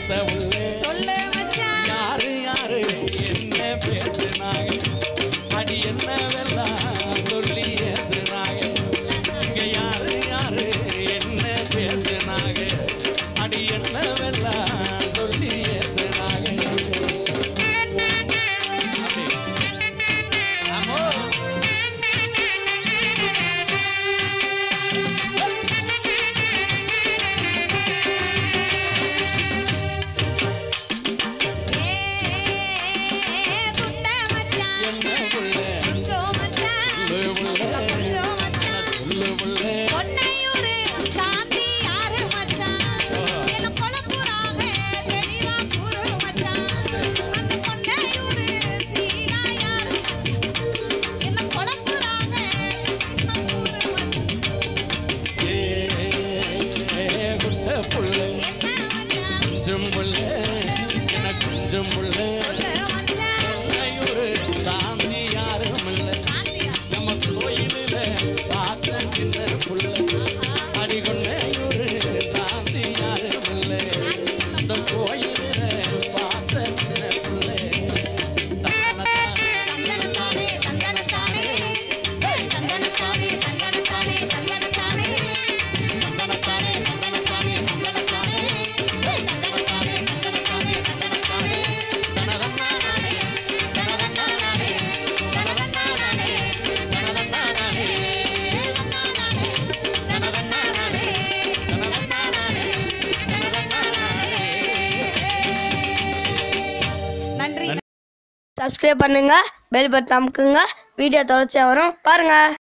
பெத்த உள்ளே சொல்லு மச்சான் யாரு யாரு என்ன பேசுனாங்க அடி என்னவெல்லாம் சொல்லி ஏசுனாங்க இங்க யாரு யாரு என்ன பேசுனாங்க அடி என்னவெல்லாம் சொல்லி ஏசுனாங்க அப்படி. ஆமோ. ஏ குண்ட மச்சான் என்ன புள்ள குஞ்சோ மச்சான் சொல்லு புள்ள குஞ்சோ மச்சான் சொல்லு புள்ள பொன்னையூரு சாந்தி யாரு மச்சான் எல்லாம் கொலப்புறாக தெளிவா கூறு மச்சான் அந்த பொன்னையூரு சீலா யாரு மச்சான் எல்லாம் கொலப்புறாக கூறு மச்சான் ஏ குட்ட புள்ள என்ன மச்சான் கொஞ்சம் புள்ள எனக்கு கொஞ்சம் புள்ள சொல்லு மச்சான் ஒரு சாமி யாரும் இல்லை சாந்தியா நம்ம கோயிலில் பார்த்த சின்ன புள்ள அடி கொண்டையூரு சாந்தி யாரும் இல்லை அந்த கோயிலில் பார்த்த சின்ன புள்ள தந்தனத்தானே தந்தனத்தானே தந்தனத்தானே தந்தனத்தானே தந்தனத்தானே தந்தனத்தானே தந்தனத்தானே தந்தனத்தானே தந்தனத்தானே தந்தனத்தானே தந்தனத்தானே தனதன்னானே தனதன்னானே தனதன்னானே தனதன்னானே தனதன்னானே தனதன்னானே நன்றி சப்ஸ்கிரைப் பண்ணுங்க பெல் பட்டன் அமுக்குங்க வீடியோ தொடர்ச்சியாக வரும் பாருங்க